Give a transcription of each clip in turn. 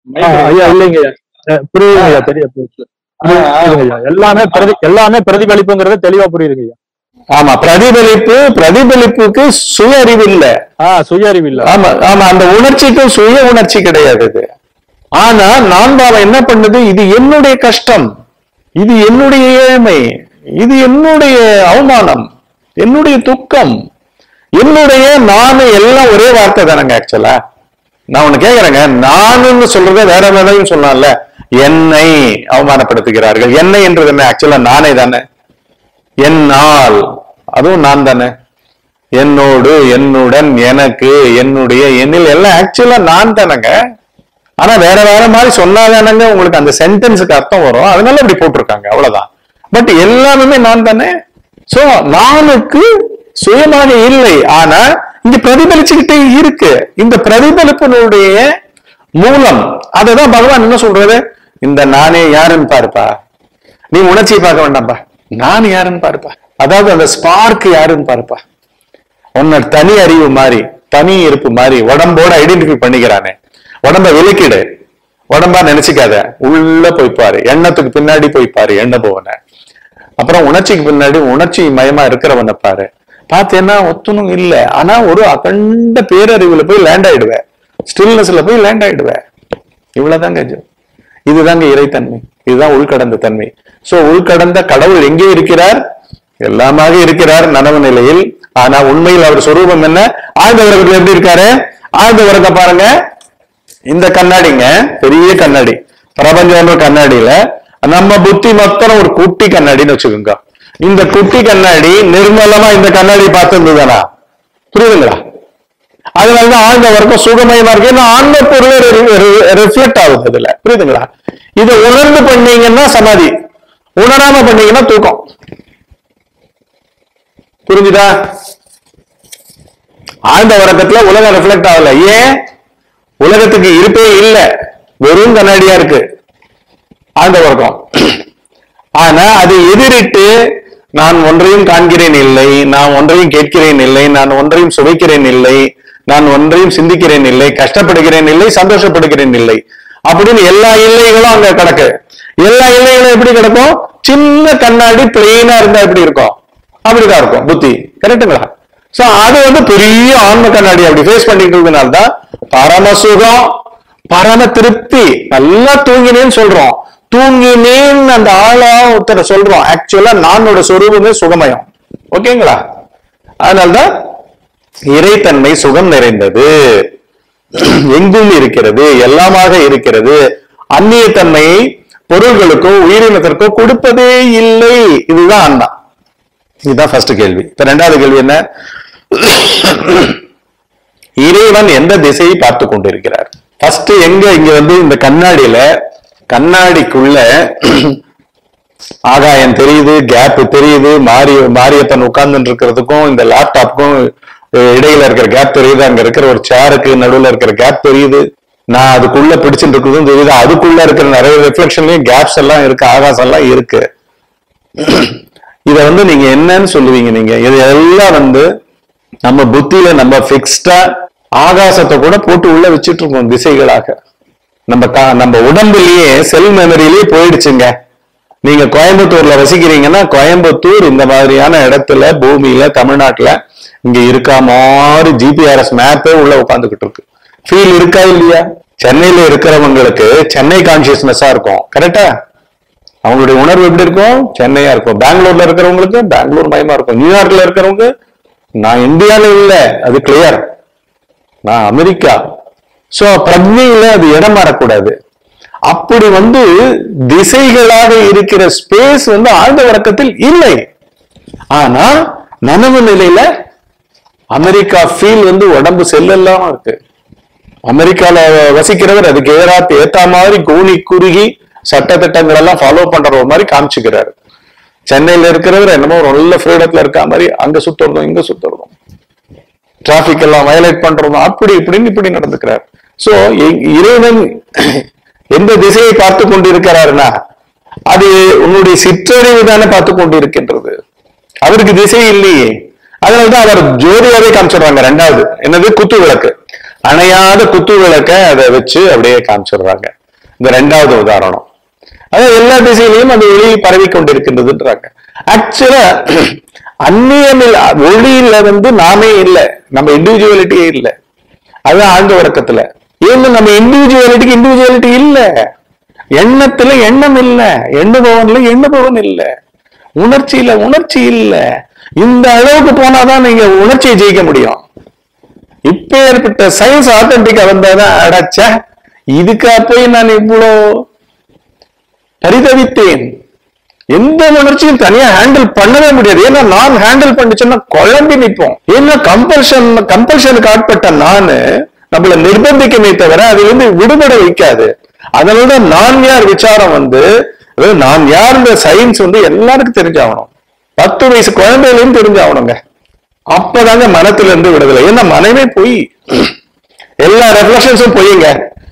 ஆ, ஐயா இல்லைங்க ஐயா அஹ், புரியுதுங்க ஐயா தெரிய புரியுது. புரியுதுங்க ஐயா எல்லாமே பிரதி எல்லாமே பிரதிபலிப்புங்கிறது தெளிவா புரியுதுங்க ஐயா ஆமா பிரதிபலிப்பு பிரதிபலிப்புக்கு சுய அறிவு இல்ல ஆ சுய அறிவு இல்ல ஆமா ஆமா அந்த உணர்ச்சிக்கும் சுய உணர்ச்சி கிடையாது இது ஆனா நான் பாவம் என்ன பண்ணுது இது என்னுடைய கஷ்டம் இது என்னுடைய ஏழ்மை இது என்னுடைய அவமானம் என்னுடைய துக்கம் என்னுடைய நானு எல்லாம் ஒரே வார்த்தை தானங்க ஆக்சுவலா நான் ஒண்ணு கேக்குறேங்க நானுன்னு சொல்றத வேற வேறையும் சொல்லலாம்ல என்னை அவமானப்படுத்துகிறார்கள் என்னை என்றது என்ன ஆக்சுவலா நானே தானே என்னால் அதுவும் நான் தானே என்னோடு என்னுடன் எனக்கு என்னுடைய என்னில் எல்லாம் ஆக்சுவலா நான் தானேங்க ஆனா வேற வேற மாதிரி சொன்னாதானங்க உங்களுக்கு அந்த சென்டென்ஸுக்கு அர்த்தம் வரும் அதனால இப்படி போட்டிருக்காங்க அவ்வளவுதான் பட் எல்லாமே நான் தானே சோ நானுக்கு சுயமாக இல்லை ஆனா இங்க பிரதிபலிச்சுக்கிட்டே இருக்கு இந்த பிரதிபலிப்பினுடைய மூலம் அததான் பகவான் என்ன சொல்றது இந்த நானே யாருன்னு பாருப்பா நீ உணர்ச்சியை பார்க்க வேண்டாம்ப்பா நான் யாருன்னு பாருப்பா அதாவது அந்த ஸ்பார்க் யாருன்னு பாருப்பா உன்னை தனி அறிவு மாதிரி தனி இருப்பு மாதிரி உடம்போட ஐடென்டிஃபை பண்ணிக்கிறானே உடம்ப விலக்கிடு உடம்பா நினைச்சுக்காத உள்ள போய் பாரு எண்ணத்துக்கு பின்னாடி போய் பாரு எண்ண போவன அப்புறம் உணர்ச்சிக்கு பின்னாடி உணர்ச்சி மயமா இருக்கிறவனை பாரு பார்த்தேன்னா ஒத்தனும் இல்ல ஆனா ஒரு அகண்ட பேரறிவுல போய் லேண்ட் ஆயிடுவேன் ஸ்டில்னஸ்ல போய் லேண்ட் ஆயிடுவேன் இவ்வளவுதாங்க இது. இதுதாங்க இறைத்தன்மை இதுதான் உள்கடந்த தன்மை சோ உள்கடந்த கடவுள் எங்கே இருக்கிறார் எல்லாமாக இருக்கிறார் நனவு நிலையில் ஆனா உண்மையில் அவர் சொரூபம் என்ன ஆழ்ந்த உலகத்துல எப்படி இருக்காரு ஆழ்ந்த உலக பாருங்க இந்த கண்ணாடிங்க பெரிய கண்ணாடி பிரபஞ்சம்ன்ற கண்ணாடியில நம்ம புத்தி மொத்தம் ஒரு குட்டி கண்ணாடின்னு வச்சுக்கோங்க இந்த குட்டி கண்ணாடி நிர்மலமா இந்த கண்ணாடி பார்த்துருந்ததுதானா புரியுதுங்களா அதனாலதான் ஆழ்ந்த வர்க்கம் சுகமயமா இருக்கு ஏன்னா ஆன்ம பொருளே ரிஃப்ளெக்ட் ஆகுது அதுல புரியுதுங்களா இதை உணர்ந்து பண்ணீங்கன்னா சமாதி உணராம பண்ணீங்கன்னா தூக்கம் புரிஞ்சுதா ஆழ்ந்த உறக்கத்துல உலகம் ரிஃப்ளெக்ட் ஆகல ஏன் உலகத்துக்கு இருப்பே இல்ல வெறும் கண்ணாடியா இருக்கு ஆழ்ந்த உறக்கம் ஆனா அது எதிரிட்டு நான் ஒன்றையும் காண்கிறேன் இல்லை நான் ஒன்றையும் கேட்கிறேன் இல்லை நான் ஒன்றையும் சுவைக்கிறேன் இல்லை நான் ஒன்றையும் சிந்திக்கிறேன் இல்லை கஷ்டப்படுகிறேன் இல்லை சந்தோஷப்படுகிறேன் இல்லை அப்படின்னு எல்லா இல்லைகளும் அங்க கிடக்கு எல்லா இல்லைகளும் எப்படி கிடக்கும் சின்ன கண்ணாடி பிளெயினா இருந்தா எப்படி இருக்கும் அப்படிதான் இருக்கும் புத்தி கரெக்டுங்களா சோ அது வந்து பெரிய ஆன்ம கண்ணாடி அப்படி ஃபேஸ் பண்ணிக்கிறதுனால தான் பரம சுகம் பரம திருப்தி நல்லா தூங்கினேன்னு சொல்றோம் தூங்கினேன்னு அந்த ஆளா ஒருத்தரை சொல்றோம் ஆக்சுவலா நானோட சொரூபமே சுகமயம் ஓகேங்களா அதனால்தான் இறைத்தன்மை சுகம் நிறைந்தது எங்கும் இருக்கிறது எல்லாமாக இருக்கிறது அந்நிய தன்மையை பொருள்களுக்கோ உயிரினத்திற்கோ கொடுப்பதே இல்லை இதுதான் அண்ணா இதுதான் ஃபர்ஸ்ட் கேள்வி இப்ப ரெண்டாவது கேள்வி என்ன இறைவன் எந்த திசையை பார்த்து கொண்டிருக்கிறார் ஃபர்ஸ்ட் எங்க இங்க வந்து இந்த கண்ணாடியில கண்ணாடிக்குள்ள ஆகாயம் தெரியுது கேப் தெரியுது மாரி மாரியப்பன் உட்கார்ந்துட்டு இருக்கிறதுக்கும் இந்த லேப்டாப்புக்கும் இடையில இருக்கிற கேப் தெரியுது அங்க இருக்கிற ஒரு சேருக்கு நடுவுல இருக்கிற கேப் தெரியுது நான் அதுக்குள்ள பிடிச்சிட்டு இருக்கிறதும் தெரியுது அதுக்குள்ள இருக்கிற நிறைய ரிஃப்ளெக்ஷன்லயும் கேப்ஸ் எல்லாம் இருக்கு ஆகாசம் எல்லாம் இருக்கு இத வந்து நீங்க என்னன்னு சொல்லுவீங்க நீங்க இது எல்லாம் வந்து நம்ம புத்தியில நம்ம பிக்ஸ்டா ஆகாசத்தை கூட போட்டு உள்ள வச்சிட்டு இருக்கோம் திசைகளாக நம்ம கா- நம்ம உடம்புலயே செல் மெமரியிலேயே போயிடுச்சுங்க நீங்க கோயம்புத்தூர்ல வசிக்கிறீங்கன்னா கோயம்புத்தூர் இந்த மாதிரியான இடத்துல பூமியில தமிழ்நாட்டுல இங்க இருக்கா மாதிரி ஜிபிஆர்எஸ் மேப்பே உள்ள உட்காந்துக்கிட்டு இருக்கு ஃபீல் இருக்கா இல்லையா சென்னையில இருக்கிறவங்களுக்கு சென்னை கான்சியஸ்னஸா இருக்கும் கரெக்டா அவங்களுடைய உணர்வு எப்படி இருக்கும் சென்னையா இருக்கும் பெங்களூர்ல இருக்கிறவங்களுக்கு பெங்களூர் மயமா இருக்கும் நியூயார்க்ல இருக்கிறவங்க நான் இந்தியால இல்ல அது கிளியர் நான் அமெரிக்கா சோ பிரஜையில அது இடம் மாறக்கூடாது அப்படி வந்து திசைகளாக இருக்கிற ஸ்பேஸ் வந்து ஆழ்ந்த உறக்கத்தில் இல்லை ஆனா நனவு நிலையில அமெரிக்கா ஃபீல் வந்து உடம்பு செல்லெல்லாம் இருக்கு அமெரிக்கால வசிக்கிறவர் அதுக்கு ஏறாத்து ஏத்த மாதிரி கூனி குறுகி சட்ட திட்டங்கள் எல்லாம் ஃபாலோ பண்ற ஒரு மாதிரி காமிச்சுக்கிறாரு சென்னையில இருக்கிறவர் என்னமோ ஒரு நல்ல ஃப்ரீடத்துல இருக்க மாதிரி அங்க சுத்துறதும் இங்க சுத்துறதும் டிராபிக் எல்லாம் வயலேட் பண்றதும் அப்படி இப்படின்னு இப்படி நடந்துக்கிறார் சோ இறைவன் எந்த திசையை பார்த்து கொண்டிருக்கிறாருன்னா அது உன்னுடைய சிற்றறிவு தானே பார்த்து கொண்டிருக்கின்றது அவருக்கு திசை இல்லையே அதனாலதான் அவர் ஜோதியாவே காமிச்சிடுறாங்க ரெண்டாவது என்னது குத்து விளக்கு அணையாத குத்து விளக்க அதை வச்சு அப்படியே காமிச்சிடுறாங்க இந்த ரெண்டாவது உதாரணம் அதாவது எல்லா திசையிலையும் அந்த ஒளி பரவி கொண்டிருக்கின்றதுன்றாங்க ஆக்சுவலா அந்நியமில் ஒளியில வந்து நாமே இல்லை நம்ம இண்டிவிஜுவலிட்டியே இல்லை அதுதான் ஆழ்ந்த உறக்கத்துல ஏன்னு நம்ம இண்டிவிஜுவாலிட்டிக்கு இண்டிவிஜுவாலிட்டி இல்ல எண்ணத்துல எண்ணம் இல்ல எண்ணுபவன்ல எண்ணுபவன் இல்ல உணர்ச்சியில உணர்ச்சி இல்ல இந்த அளவுக்கு போனாதான் நீங்க உணர்ச்சியை ஜெயிக்க முடியும் இப்ப ஏற்பட்ட சயின்ஸ் ஆத்தன்டிக்கா வந்தாதான் அடைச்ச இதுக்கா போய் நான் இவ்வளோ பரிதவித்தேன் எந்த உணர்ச்சியும் தனியா ஹேண்டில் பண்ணவே முடியாது ஏன்னா நான் ஹேண்டில் பண்ணிச்சேன்னா குழம்பி நிற்போம் ஏன்னா கம்பல்ஷன் கம்பல்ஷனுக்கு ஆட்பட்ட நானு நம்மள நிர்பந்திக்குமே தவிர அது வந்து விடுபட வைக்காது அதனோட நான் யார் விசாரம் வந்து அதாவது நான் யாருன்ற சயின்ஸ் வந்து எல்லாருக்கும் தெரிஞ்சாகணும் பத்து வயசு குழந்தையிலும் தெரிஞ்சாகணுங்க அப்பதாங்க மனத்துல இருந்து விடுதலை ஏன்னா மனமே பொய் எல்லா ரெஃப்ளெக்ஷன்ஸும் பொய்யுங்க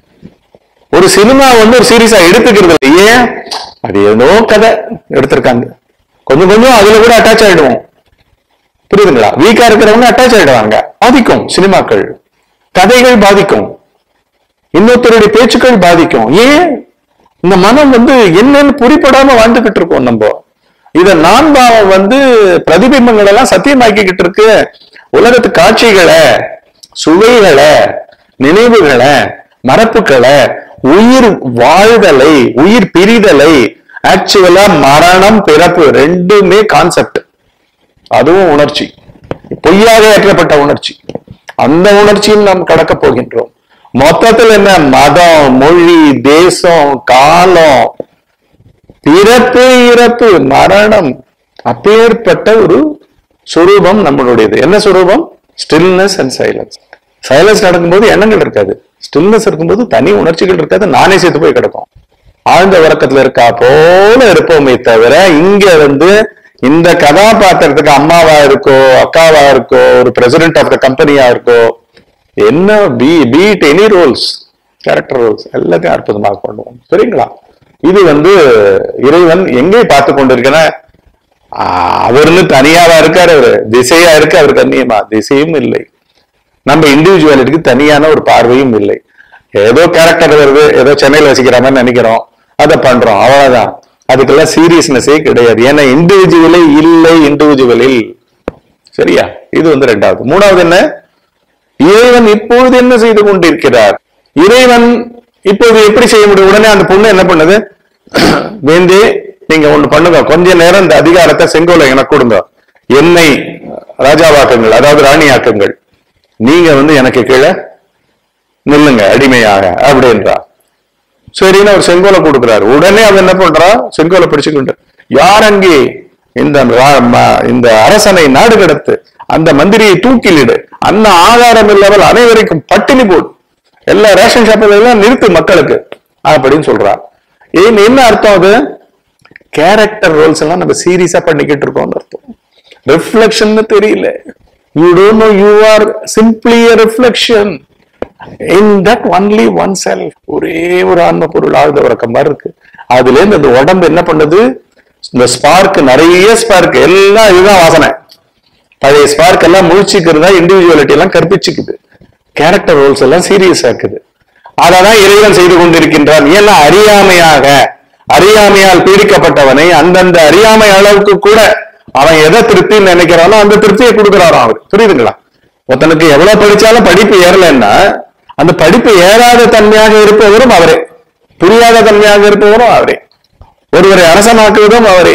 ஒரு சினிமா வந்து ஒரு சீரியஸா எடுத்துக்கிறது இல்லை ஏன் அது ஏதோ கதை எடுத்திருக்காங்க கொஞ்சம் கொஞ்சம் அதுல கூட அட்டாச் ஆயிடுவோம் புரியுதுங்களா வீக்கா இருக்கிறவங்க அட்டாச் ஆயிடுவாங்க பாதிக்கும் சினிமாக்கள் கதைகள் பாதிக்கும் இன்னொருத்தருடைய பேச்சுக்கள் பாதிக்கும் ஏன் இந்த மனம் வந்து என்னன்னு புரிப்படாம வாழ்ந்துகிட்டு இருக்கோம் நம்ம இத நான் பாவம் வந்து பிரதிபிம்பங்கள் எல்லாம் சத்தியமாக்கிக்கிட்டு இருக்கு உலகத்து காட்சிகளை சுவைகளை நினைவுகளை மரப்புகளை உயிர் வாழ்தலை உயிர் பிரிதலை ஆக்சுவலா மரணம் பிறப்பு ரெண்டுமே கான்செப்ட் அதுவும் உணர்ச்சி பொய்யாக ஏற்றப்பட்ட உணர்ச்சி அந்த உணர்ச்சியும் நாம் கடக்க போகின்றோம் மொத்தத்தில் என்ன மதம் மொழி தேசம் காலம் பிறப்பு இறப்பு மரணம் அப்பேற்பட்ட ஒரு சுரூபம் நம்மளுடையது என்ன சுரூபம் ஸ்டில்னஸ் அண்ட் சைலன்ஸ் சைலன்ஸ் நடக்கும்போது எண்ணங்கள் இருக்காது ஸ்டில்னஸ் இருக்கும்போது தனி உணர்ச்சிகள் இருக்காது நானே சேர்த்து போய் கிடக்கும் ஆழ்ந்த உறக்கத்துல இருக்கா போல இருப்போமே தவிர இங்க வந்து இந்த கதாபாத்திரத்துக்கு அம்மாவா இருக்கோ அக்காவா இருக்கோ ஒரு பிரசிடென்ட் ஆஃப் த கம்பெனியா இருக்கோ என்ன be beat any roles character roles எல்லாத்தையும் அற்புதமாக பண்ணுவோம் சரிங்களா இது வந்து இறைவன் எங்கே பார்த்து கொண்டிருக்கிற அவர்னு தனியாவா இருக்காரு அவரு திசையா இருக்கு அவருக்கு அந்நியமா திசையும் இல்லை நம்ம இண்டிவிஜுவாலிட்டிக்கு தனியான ஒரு பார்வையும் இல்லை ஏதோ கேரக்டர் வருது ஏதோ சென்னையில் வசிக்கிற மாதிரி நினைக்கிறோம் அதை பண்றோம் அவ்வளவுதான் அதுக்கெல்லாம் சீரியஸ்னஸே கிடையாது ஏன்னா இண்டிவிஜுவலே இல்லை இண்டிவிஜுவலில் சரியா இது வந்து ரெண்டாவது மூணாவது என்ன இறைவன் இப்பொழுது என்ன செய்து கொண்டிருக்கிறார் இறைவன் இப்போது எப்படி செய்ய முடியும் உடனே அந்த பொண்ணு என்ன பண்ணுது வேந்தே நீங்க ஒண்ணு பண்ணுங்க கொஞ்ச நேரம் இந்த அதிகாரத்தை செங்கோலை எனக்கு கொடுங்க என்னை ராஜாவாக்குங்கள் அதாவது ராணியாக்குங்கள் நீங்க வந்து எனக்கு கீழே நில்லுங்க அடிமையாக அப்படின்றா சரின்னு அவர் செங்கோலை கொடுக்குறாரு உடனே அவன் என்ன பண்றா செங்கோலை பிடிச்சுக்கிட்டு யார் அங்கே இந்த ரா- ம- இந்த அரசனை நாடு கடத்து அந்த மந்திரியை தூக்கிலிடு அன்ன ஆதாரம் இல்லாமல் அனைவருக்கும் பட்டினி போடு எல்லா ரேஷன் ஷாப்பில் எல்லாம் நிறுத்து மக்களுக்கு அப்படின்னு சொல்றா ஏன் என்ன அர்த்தம் அது கேரக்டர் ரோல்ஸ் எல்லாம் நம்ம சீரியஸா பண்ணிக்கிட்டு இருக்கோம்னு அர்த்தம் ரிஃப்ளெக்ஷன் தெரியல you don't know you are simply reflection in that only one self ஒரே ஒரு ஆன்ம பொருள் ஆழ்ந்த உறக்கம் மாதிரி இருக்கு அதுல இருந்து இந்த உடம்பு என்ன பண்ணுது இந்த ஸ்பார்க் நிறைய ஸ்பார்க் எல்லாம் இதுதான் வாசனை பழைய ஸ்பார்க் எல்லாம் முழிச்சுக்கிறதா இண்டிவிஜுவாலிட்டி எல்லாம் கற்பிச்சுக்குது கேரக்டர் ரோல்ஸ் எல்லாம் சீரியஸ் ஆக்குது அததான் இறைவன் செய்து கொண்டிருக்கின்றான் ஏன்னா அறியாமையாக அறியாமையால் பீடிக்கப்பட்டவனை அந்தந்த அறியாமை அளவுக்கு கூட அவன் எதை திருப்தின்னு நினைக்கிறானோ அந்த திருப்தியை கொடுக்கிறாராம் அவர் புரியுதுங்களா ஒருத்தனுக்கு எவ்வளவு படிச்சாலும் படிப்பு ஏறலைன்னா அந்த படிப்பு ஏறாத தன்மையாக இருப்பவரும் அவரே புரியாத தன்மையாக இருப்பவரும் அவரே ஒருவரை அரசனாக்குவதும் அவரே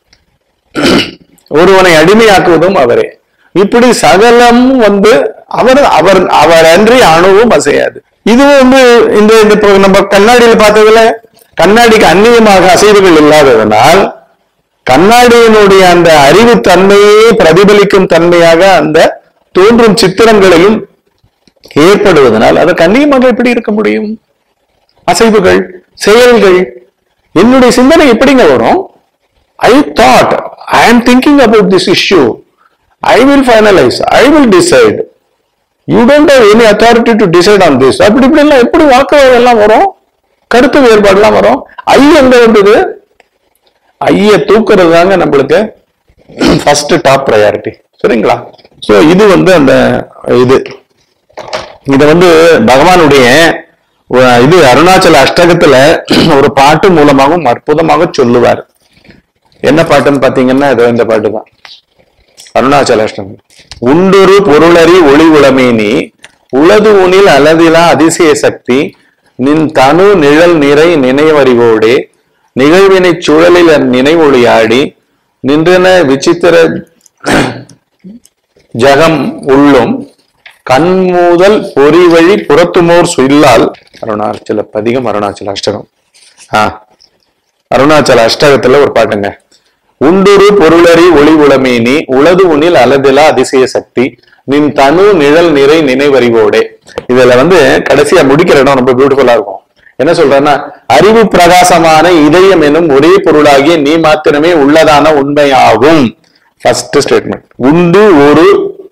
ஒருவனை அடிமையாக்குவதும் அவரே இப்படி சகலம் வந்து அவர் அவர் அவர் அன்றி அணுவும் அசையாது இது வந்து இந்த இந்த இப்போ நம்ம கண்ணாடியில பார்த்ததுல கண்ணாடிக்கு அந்நியமாக அசைவுகள் இல்லாததனால் கண்ணாடியினுடைய அந்த அறிவு தன்மையே பிரதிபலிக்கும் தன்மையாக அந்த தோன்றும் சித்திரங்களையும் ஏற்படுவதனால் அதற்கு அந்நியமாக எப்படி இருக்க முடியும் அசைவுகள் செயல்கள் என்னுடைய சிந்தனை எப்படிங்க வரும் ஐ thought I am thinking about this issue I will finalise I will decide you don't have any authority to decide on this அப்படி இப்படி எல்லாம் எப்படி வாக்குவாதம் எல்லாம் வரும் கருத்து வேறுபாடுலாம் வரும் ஐ எங்க வந்தது ஐய தூக்குறது தாங்க நம்மளுக்கு ஃபர்ஸ்ட் டாப் ப்ரையாரிட்டி சரிங்களா சோ இது வந்து அந்த இது இத வந்து பகவானுடைய ஒ- இது அருணாச்சல அஷ்டகத்துல ஒரு பாட்டு மூலமாகவும் அற்புதமாக சொல்லுவார் என்ன பாட்டுன்னு பாத்தீங்கன்னா இதோ இந்த பாட்டு தான் அருணாச்சல அஷ்டகம் உண்டொரு பொருளறி ஒளி உளமேனி உளது உனில் அளவிலா அதிசய சக்தி நின் தனு நிழல் நிறை நினைவறிவோடே நிகழ்வினை சுழலில் அந் நினைவொளியாடி நின்றன விசித்திர ஜகம் உள்ளும் கண்மூதல் பொறி வழி புறத்துமோர் சொல்லால் அருணாச்சல பதிகம் அருணாச்சல அஷ்டகம் ஆ அருணாச்சல அஷ்டகத்துல ஒரு பாட்டுங்க உண்டுரு பொருளறி ஒளி உளமேனி உளது உனில் அலதிலா அதிசய சக்தி நின் தனு நிழல் நிறை நினைவறிவோடே இதுல வந்து கடைசியா முடிக்கிற இடம் ரொம்ப பியூட்டிஃபுல்லா இருக்கும் என்ன சொல்றேன்னா அறிவு பிரகாசமான இதயம் எனும் ஒரே பொருளாகிய நீ மாத்திரமே உள்ளதான உண்மையாகும் ஃபர்ஸ்ட் ஸ்டேட்மெண்ட் உண்டு ஒரு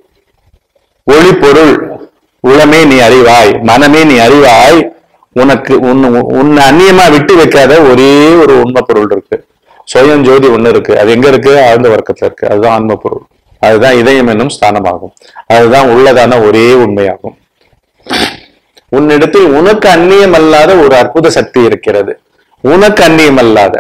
ஒளி பொருள் உளமே நீ அறிவாய் மனமே நீ அறிவாய் உனக்கு உன் உன்னை அந்நியமா விட்டு வைக்காத ஒரே ஒரு உண்மை பொருள் இருக்கு சுயம் ஜோதி ஒண்ணு இருக்கு அது எங்க இருக்கு ஆழ்ந்த வர்க்கத்துல இருக்கு அதுதான் ஆன்ம பொருள் அதுதான் இதயம் என்னும் ஸ்தானமாகும் அதுதான் உள்ளதான ஒரே உண்மையாகும் உன்னிடத்தில் உனக்கு அந்நியம் அல்லாத ஒரு அற்புத சக்தி இருக்கிறது உனக்கு அந்நியம் அல்லாத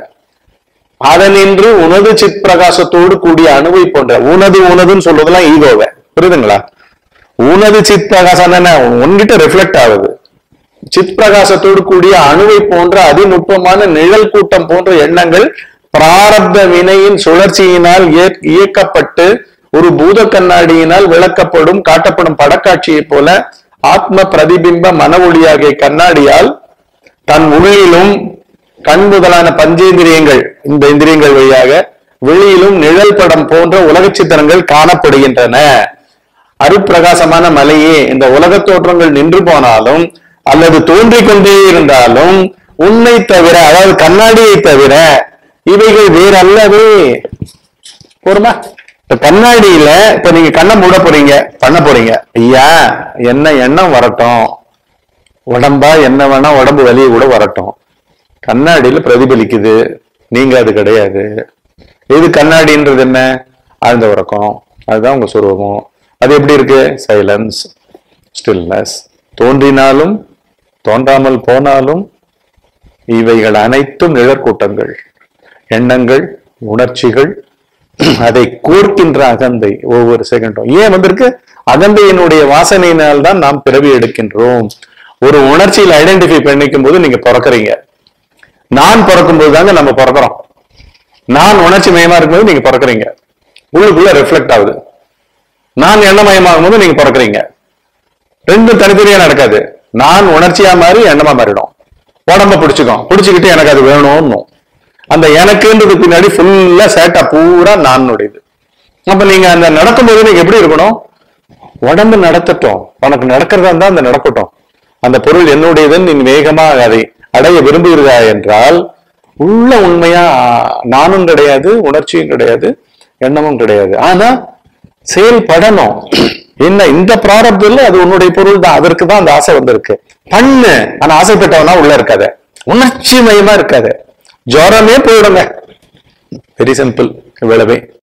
அதனின்று உனது சித் பிரகாசத்தோடு கூடிய அணுவை போன்ற உனது உனதுன்னு சொல்றதெல்லாம் ஈகோவை புரியுதுங்களா உனது சித் பிரகாசம் தானே உன்கிட்ட ரிஃப்ளெக்ட் ஆகுது சித் பிரகாசத்தோடு கூடிய அணுவை போன்ற அதிநுட்பமான நிழல் கூட்டம் போன்ற எண்ணங்கள் பிராரப்த வினையின் சுழற்சியினால் இயக்- இயக்கப்பட்டு ஒரு பூத கண்ணாடியினால் விளக்கப்படும் காட்டப்படும் படக்காட்சியைப் போல ஆத்ம பிரதிபிம்ப மன ஒளியாகிய கண்ணாடியால் தன் உள்ளிலும் கண் முதலான பஞ்சேந்திரியங்கள் இந்த இந்திரியங்கள் வழியாக வெளியிலும் நிழல் படம் போன்ற உலக சித்திரங்கள் காணப்படுகின்றன அருட்பிரகாசமான மலையே இந்த உலகத் தோற்றங்கள் நின்று போனாலும் அல்லது தோன்றிக் கொண்டே இருந்தாலும் உன்னை தவிர அதாவது கண்ணாடியை தவிர இவைகள் வேறல்லவே போருமா இப்ப கண்ணாடியில இப்ப நீங்க கண்ணை மூட போறீங்க பண்ண போறீங்க ஐயா என்ன எண்ணம் வரட்டும் உடம்பா என்ன வேணா உடம்பு வலியை கூட வரட்டும் கண்ணாடியில பிரதிபலிக்குது நீங்க அது கிடையாது இது கண்ணாடின்றது என்ன ஆழ்ந்த உறக்கம் அதுதான் உங்க சுரூபம் அது எப்படி இருக்கு சைலன்ஸ் ஸ்டில்னஸ் தோன்றினாலும் தோன்றாமல் போனாலும் இவைகள் அனைத்தும் நிழற்கூட்டங்கள் எண்ணங்கள் உணர்ச்சிகள் அதை கோர்க்கின்ற அகந்தை ஒவ்வொரு செகண்டும் ஏன் வந்திருக்கு அகந்தையினுடைய வாசனையினால் தான் நாம் பிறவி எடுக்கின்றோம் ஒரு உணர்ச்சியில் ஐடென்டிஃபை பண்ணிக்கும் போது நீங்க பிறக்கறீங்க நான் பிறக்கும் போது தாங்க நம்ம பிறக்கிறோம் நான் உணர்ச்சி மயமா இருக்கும்போது நீங்க பிறக்கறீங்க உள்ளுக்குள்ள ரிஃப்ளெக்ட் ஆகுது நான் எண்ணமயமாகும் போது நீங்க பிறக்கறீங்க ரெண்டும் தனித்தனியா நடக்காது நான் உணர்ச்சியா மாறி எண்ணமா மாறிடும் உடம்ப பிடிச்சுக்கும் பிடிச்சுக்கிட்டு எனக்கு அது வேணும்னு அந்த எனக்குன்றது பின்னாடி ஃபுல்லா சேட்டா பூரா நானுடையது அப்ப நீங்க அந்த நடக்கும்போது நீங்க எப்படி இருக்கணும் உடம்பு நடத்தட்டும் உனக்கு நடக்கிறதா இருந்தா அந்த நடக்கட்டும் அந்த பொருள் என்னுடையதுன்னு நீ வேகமா அதை அடைய விரும்புகிறதா என்றால் உள்ள உண்மையா நானும் கிடையாது உணர்ச்சியும் கிடையாது எண்ணமும் கிடையாது ஆனா செயல்படணும் என்ன இந்த பிராரப்தில் அது உன்னுடைய பொருள் தான் அதற்கு தான் அந்த ஆசை வந்திருக்கு பண்ணு ஆனா ஆசைப்பட்டவனா உள்ள இருக்காத உணர்ச்சி மயமா இருக்காத ஜுரமே போயிடுங்க வெரி சிம்பிள் இவ்வளவே